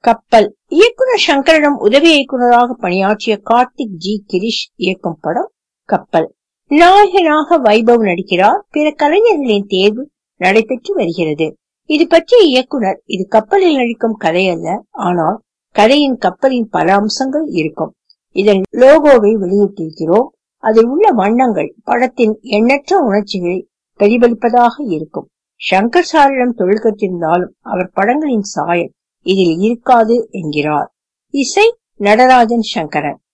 கப்பல் இயக்குனர் சங்கரிடம் உதவி இயக்குனராக பணியாற்றிய கார்த்திக் ஜி கிரிஷ் இயக்கும் படம் கப்பல் நாயகனாக வைபவ் நடிக்கிறார் பிற கலைஞர்களின் தேர்வு நடைபெற்று வருகிறது இது பற்றிய இயக்குனர் இது கப்பலில் நடிக்கும் கதை அல்ல ஆனால் கதையின் கப்பலின் பல அம்சங்கள் இருக்கும் இதன் லோகோவை வெளியிட்டிருக்கிறோம் அதில் உள்ள வண்ணங்கள் படத்தின் எண்ணற்ற உணர்ச்சிகளை பிரதிபலிப்பதாக இருக்கும் சங்கர் சாரிடம் தொழில் கற்றிருந்தாலும் அவர் படங்களின் சாயல் இதில் இருக்காது என்கிறார் இசை நடராஜன் சங்கரன்